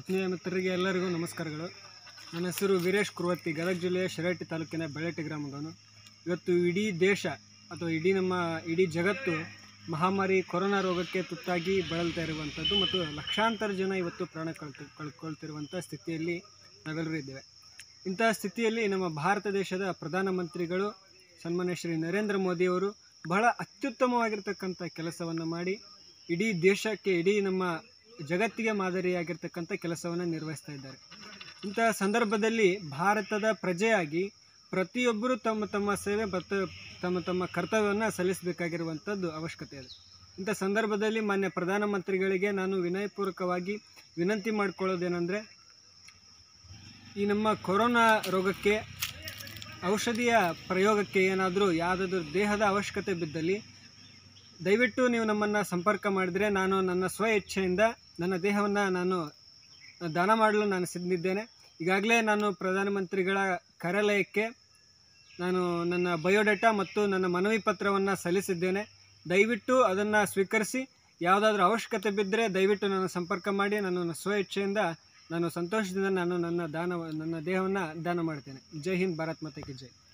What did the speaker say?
ಆತ್ಮೀಯ ಮಿತ್ರರಿಗೆ ಎಲ್ಲರಿಗೂ ನಮಸ್ಕಾರಗಳು ನನ್ನ ಹೆಸರು ವೀರೇಶ್ ಕುರುವತ್ತಿ ಗದಗ ಜಿಲ್ಲೆಯ ಶಿರಹಟ್ಟಿ ತಾಲೂಕಿನ ಬೆಳಟಿ ಗ್ರಾಮದವನು ಇವತ್ತು ಇಡೀ ದೇಶ ಅಥವಾ ಇಡೀ ನಮ್ಮ ಇಡೀ ಜಗತ್ತು ಮಹಾಮಾರಿ ಕೊರೋನಾ ರೋಗಕ್ಕೆ ತುತ್ತಾಗಿ ಬಳಲ್ತಾ ಇರುವಂಥದ್ದು ಮತ್ತು ಲಕ್ಷಾಂತರ ಜನ ಇವತ್ತು ಪ್ರಾಣ ಕಳ್ತು ಕಳ್ಕೊಳ್ತಿರುವಂಥ ಸ್ಥಿತಿಯಲ್ಲಿ ನಾವೆಲ್ಲರೂ ಇದ್ದೇವೆ ಇಂತಹ ಸ್ಥಿತಿಯಲ್ಲಿ ನಮ್ಮ ಭಾರತ ದೇಶದ ಪ್ರಧಾನಮಂತ್ರಿಗಳು ಸನ್ಮಾನ್ಯ ಶ್ರೀ ನರೇಂದ್ರ ಮೋದಿಯವರು ಬಹಳ ಅತ್ಯುತ್ತಮವಾಗಿರ್ತಕ್ಕಂಥ ಕೆಲಸವನ್ನು ಮಾಡಿ ಇಡೀ ದೇಶಕ್ಕೆ ಇಡೀ ನಮ್ಮ ಜಗತ್ತಿಗೆ ಮಾದರಿಯಾಗಿರ್ತಕ್ಕಂಥ ಕೆಲಸವನ್ನು ನಿರ್ವಹಿಸ್ತಾ ಇದ್ದಾರೆ ಇಂತಹ ಸಂದರ್ಭದಲ್ಲಿ ಭಾರತದ ಪ್ರಜೆಯಾಗಿ ಪ್ರತಿಯೊಬ್ಬರು ತಮ್ಮ ತಮ್ಮ ಸೇವೆ ಮತ್ತು ತಮ್ಮ ತಮ್ಮ ಕರ್ತವ್ಯವನ್ನು ಸಲ್ಲಿಸಬೇಕಾಗಿರುವಂಥದ್ದು ಅವಶ್ಯಕತೆ ಇದೆ ಇಂಥ ಸಂದರ್ಭದಲ್ಲಿ ಮಾನ್ಯ ಪ್ರಧಾನಮಂತ್ರಿಗಳಿಗೆ ನಾನು ವಿನಯಪೂರ್ವಕವಾಗಿ ವಿನಂತಿ ಮಾಡಿಕೊಳ್ಳೋದೇನೆಂದರೆ ಈ ನಮ್ಮ ಕೊರೋನಾ ರೋಗಕ್ಕೆ ಔಷಧಿಯ ಪ್ರಯೋಗಕ್ಕೆ ಏನಾದರೂ ಯಾವುದಾದ್ರೂ ದೇಹದ ಅವಶ್ಯಕತೆ ಬಿದ್ದಲ್ಲಿ ದಯವಿಟ್ಟು ನೀವು ನಮ್ಮನ್ನು ಸಂಪರ್ಕ ಮಾಡಿದರೆ ನಾನು ನನ್ನ ಸ್ವ ಇಚ್ಛೆಯಿಂದ ನನ್ನ ದೇಹವನ್ನು ನಾನು ದಾನ ಮಾಡಲು ನಾನು ಸಿದ್ಧಿದ್ದೇನೆ ಈಗಾಗಲೇ ನಾನು ಪ್ರಧಾನಮಂತ್ರಿಗಳ ಕಾರ್ಯಾಲಯಕ್ಕೆ ನಾನು ನನ್ನ ಬಯೋಡೇಟಾ ಮತ್ತು ನನ್ನ ಮನವಿ ಪತ್ರವನ್ನು ಸಲ್ಲಿಸಿದ್ದೇನೆ ದಯವಿಟ್ಟು ಅದನ್ನು ಸ್ವೀಕರಿಸಿ ಯಾವುದಾದ್ರೂ ಅವಶ್ಯಕತೆ ಬಿದ್ದರೆ ದಯವಿಟ್ಟು ನನ್ನ ಸಂಪರ್ಕ ಮಾಡಿ ನಾನು ನನ್ನ ಸ್ವ ಇಚ್ಛೆಯಿಂದ ನಾನು ಸಂತೋಷದಿಂದ ನಾನು ನನ್ನ ದಾನ ನನ್ನ ದೇಹವನ್ನು ದಾನ ಮಾಡ್ತೇನೆ ಜೈ ಹಿಂದ್ ಭಾರತ್ ಮಾತೆ ಕಿ ಜೈ